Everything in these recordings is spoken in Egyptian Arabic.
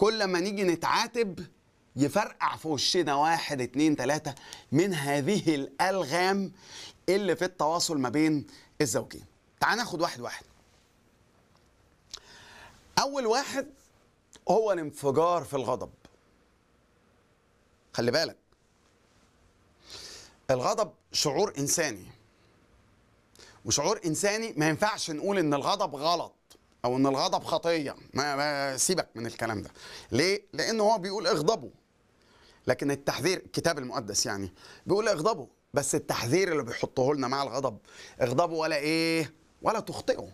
كل ما نيجي نتعاتب يفرقع في وشنا واحد اتنين تلاتة من هذه الألغام اللي في التواصل ما بين الزوجين تعال ناخد واحد واحد أول واحد هو الانفجار في الغضب خلي بالك الغضب شعور إنساني وشعور إنساني ما ينفعش نقول إن الغضب غلط أو إن الغضب خطية ما, ما سيبك من الكلام ده ليه؟ لأنه هو بيقول اغضبوا لكن التحذير الكتاب المقدس يعني بيقول اغضبوا بس التحذير اللي بيحطه لنا مع الغضب اغضبوا ولا ايه ولا تخطئوا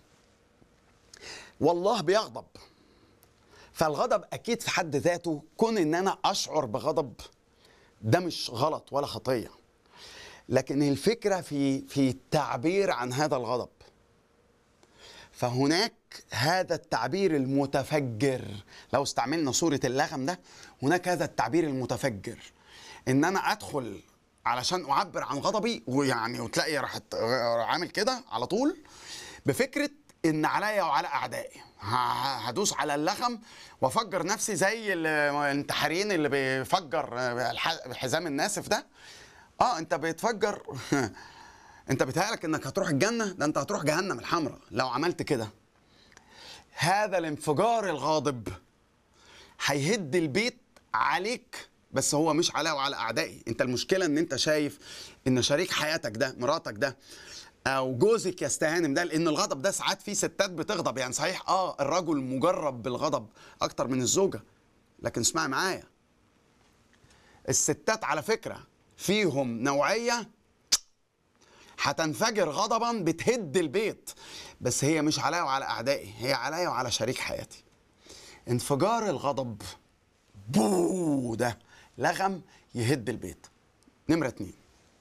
والله بيغضب فالغضب اكيد في حد ذاته كون ان انا اشعر بغضب ده مش غلط ولا خطيه لكن الفكره في في التعبير عن هذا الغضب فهناك هذا التعبير المتفجر لو استعملنا صورة اللغم ده هناك هذا التعبير المتفجر ان انا ادخل علشان اعبر عن غضبي ويعني وتلاقي راحت عامل كده على طول بفكرة ان عليا وعلى اعدائي هدوس على اللغم وافجر نفسي زي الانتحاريين اللي بيفجر الحزام الناسف ده اه انت بتفجر انت بيتهيألك انك هتروح الجنه ده انت هتروح جهنم الحمراء لو عملت كده هذا الانفجار الغاضب هيهد البيت عليك بس هو مش عليا وعلى اعدائي انت المشكله ان انت شايف ان شريك حياتك ده مراتك ده او جوزك يستهانم ده لان الغضب ده ساعات في ستات بتغضب يعني صحيح اه الرجل مجرب بالغضب اكتر من الزوجه لكن اسمعي معايا الستات على فكره فيهم نوعيه هتنفجر غضبا بتهد البيت بس هي مش عليا وعلى اعدائي هي عليا وعلى شريك حياتي انفجار الغضب بو ده لغم يهد البيت نمرة اتنين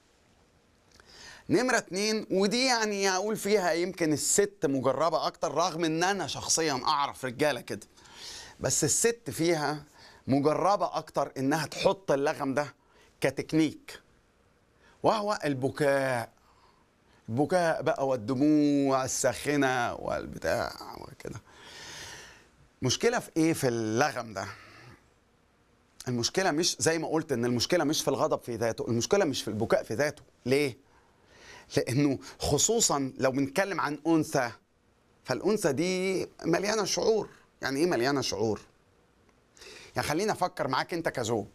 نمرة اتنين ودي يعني اقول فيها يمكن الست مجربة اكتر رغم ان انا شخصيا اعرف رجالة كده بس الست فيها مجربة اكتر انها تحط اللغم ده كتكنيك وهو البكاء البكاء بقى والدموع الساخنة والبتاع وكده مشكلة في ايه في اللغم ده المشكلة مش زي ما قلت ان المشكلة مش في الغضب في ذاته المشكلة مش في البكاء في ذاته ليه لانه خصوصا لو بنتكلم عن انثى فالانثى دي مليانة شعور يعني ايه مليانة شعور يعني خليني افكر معاك انت كزوج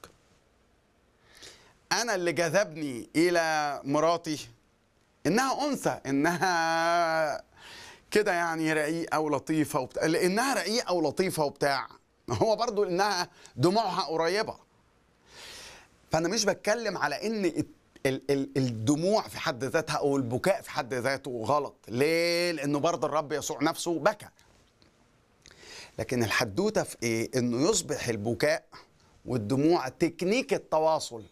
انا اللي جذبني الى مراتي انها انثى انها كده يعني رقيقه ولطيفه وبتاع لانها رقيقه ولطيفه وبتاع هو برضو انها دموعها قريبه فانا مش بتكلم على ان ال ال الدموع في حد ذاتها او البكاء في حد ذاته غلط ليه لانه برضه الرب يسوع نفسه بكى لكن الحدوته في ايه انه يصبح البكاء والدموع تكنيك التواصل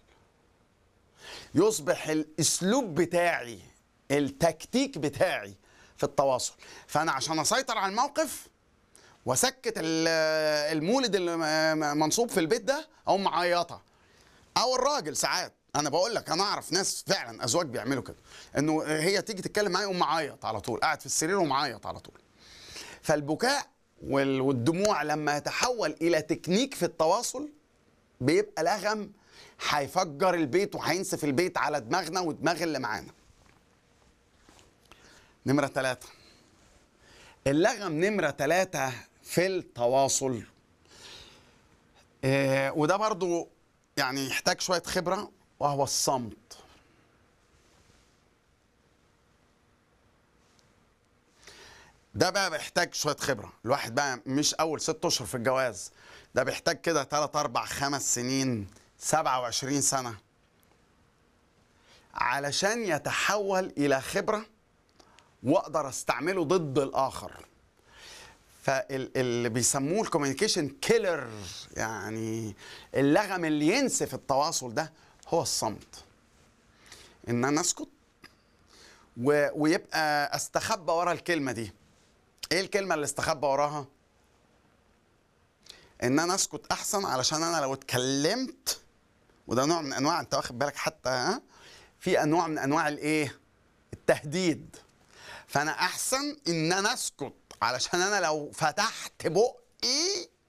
يصبح الاسلوب بتاعي التكتيك بتاعي في التواصل فانا عشان اسيطر على الموقف واسكت المولد اللي منصوب في البيت ده او معيطه او الراجل ساعات انا بقول لك انا اعرف ناس فعلا ازواج بيعملوا كده انه هي تيجي تتكلم معايا يقوم معيط على طول قاعد في السرير ومعيط على طول فالبكاء والدموع لما يتحول الى تكنيك في التواصل بيبقى لغم هيفجر البيت وهينسف البيت على دماغنا ودماغ اللي معانا نمرة ثلاثة اللغم نمرة ثلاثة في التواصل إيه وده برضو يعني يحتاج شوية خبرة وهو الصمت ده بقى بيحتاج شوية خبرة الواحد بقى مش أول ست أشهر في الجواز ده بيحتاج كده تلات أربع خمس سنين سبعة وعشرين سنة علشان يتحول إلى خبرة واقدر استعمله ضد الاخر فاللي بيسموه الكوميونيكيشن كيلر يعني اللغم اللي ينسف التواصل ده هو الصمت ان انا اسكت و... ويبقى استخبى ورا الكلمه دي ايه الكلمه اللي استخبى وراها ان انا اسكت احسن علشان انا لو اتكلمت وده نوع من انواع انت واخد بالك حتى ها في انواع من انواع الايه التهديد فانا احسن ان انا اسكت علشان انا لو فتحت بقي